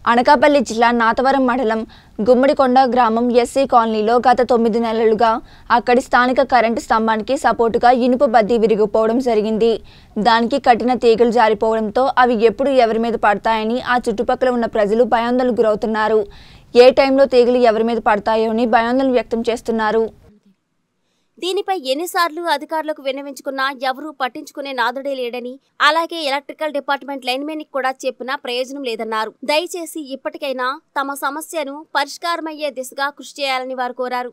అనకాపల్లి జిల్లా నాతవరం మండలం గుమ్మడికొండ గ్రామం ఎస్సీ కాలనీలో గత తొమ్మిది నెలలుగా అక్కడి స్థానిక కరెంటు స్తంభానికి సపోర్టుగా ఇనుప బద్దీ విరిగిపోవడం జరిగింది దానికి కట్టిన తీగలు జారిపోవడంతో అవి ఎప్పుడు ఎవరి మీద పడతాయని ఆ చుట్టుపక్కల ఉన్న ప్రజలు భయాందోళనకు గురవుతున్నారు ఏ టైంలో తీగలు ఎవరి మీద పడతాయో అని భయాందోళన వ్యక్తం చేస్తున్నారు దీనిపై ఎన్నిసార్లు అధికారులకు విన్నవించుకున్నా ఎవరూ పట్టించుకునే నాదుడే లేడని అలాగే ఎలక్ట్రికల్ డిపార్ట్మెంట్ లైన్మెన్ కూడా చెప్పినా ప్రయోజనం లేదన్నారు దయచేసి ఇప్పటికైనా తమ సమస్యను పరిష్కారమయ్యే దిశగా కృషి చేయాలని వారు కోరారు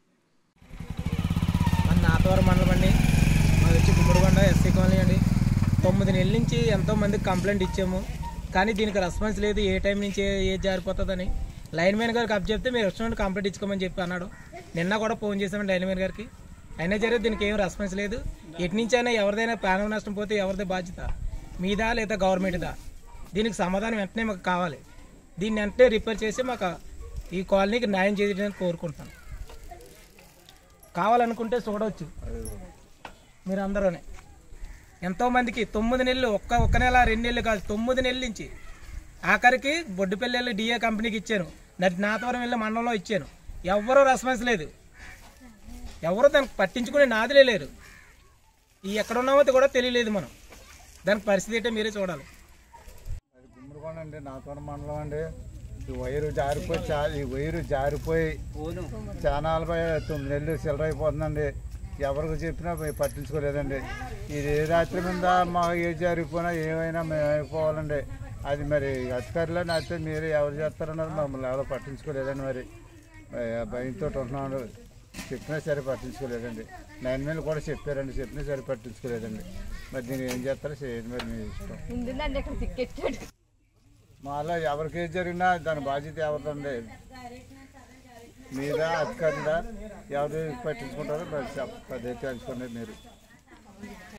మన నాతవరం మండలం అండి మాది వచ్చి గుమ్మడికొండ ఎస్సీ కాలనీ అండి తొమ్మిది నెలల నుంచి ఎంతో మందికి కంప్లైంట్ ఇచ్చాము కానీ దీనికి రెస్పాన్స్ లేదు ఏ టైం నుంచి ఏ- ఏది జారిపోతుందని లైన్ మ్యాన్ గారికి అప్ చెప్తే మీరు వచ్చిన కంప్లైంట్ ఇచ్చుకోమని చెప్పి అన్నాడు నిన్న కూడా ఫోన్ చేసామండి లైన్ మ్యాన్ గారికి అయినా సరే దీనికి ఏం రెస్పాన్స్ లేదు ఎటు నుంచి అయినా ఎవరిదైనా ప్రాణ నష్టం పోతే ఎవరిదే బాధ్యత మీదా లేదా గవర్నమెంట్దా దీనికి సమాధానం వెంటనే మాకు కావాలి దీన్ని వెంటనే రిపేర్ చేసి మాకు ఈ కాలనీకి న్యాయం చేయడానికి కోరుకుంటాను కావాలనుకుంటే చూడవచ్చు మీరు అందరూనే ఎంతోమందికి తొమ్మిది నెలలు ఒక్క ఒక్క నెల రెండు నెలలు కాదు తొమ్మిది నెలల నుంచి ఆఖరికి బొడ్డుపల్లి వెళ్ళి డిఏ కంపెనీకి ఇచ్చాను నది నాతవరం వెళ్ళి మండలంలో ఇచ్చాను ఎవరూ రెస్పాన్స్ లేదు ఎవరు దానికి పట్టించుకునే నాదులే లేరు ఈ ఎక్కడ ఉన్నామో కూడా తెలియలేదు మనం దానికి పరిస్థితి ఏంటో మీరే చూడాలి అది గుమ్మడికొండ అండి నాతోట మండలం అండి ఈ వైరు జారిపోయి చా ఈ వైరు జారిపోయి చాలా తొమ్మిది నెలలు చిల్లర అయిపోతుందండి ఎవరికి చెప్పినా మేము పట్టించుకోలేదండి ఇది ఏ రాత్రి మీద మా ఏ జారిపోయినా ఏమైనా మేము అయిపోవాలండి అది మరి అధికారులు అయితే మీరు ఎవరు చేస్తారన్నది మమ్మల్ని ఎవరు పట్టించుకోలేదండి మరి భయంతో ఉంటున్నాడు చెప్పినా సరే పట్టించుకోలేదండి నైన్ మీద కూడా చెప్పారండి చెప్పినా సరే పట్టించుకోలేదండి మరి దీన్ని ఏం చేస్తారో చేయండి మరి మీ ఇష్టం మాలో ఎవరికి ఏది జరిగినా దాని బాధ్యత ఎవరిదండి మీద అధికారుల ఎవరు పట్టించుకుంటారో మరి చెప్ప- అదే తెలుసుకోండి మీరు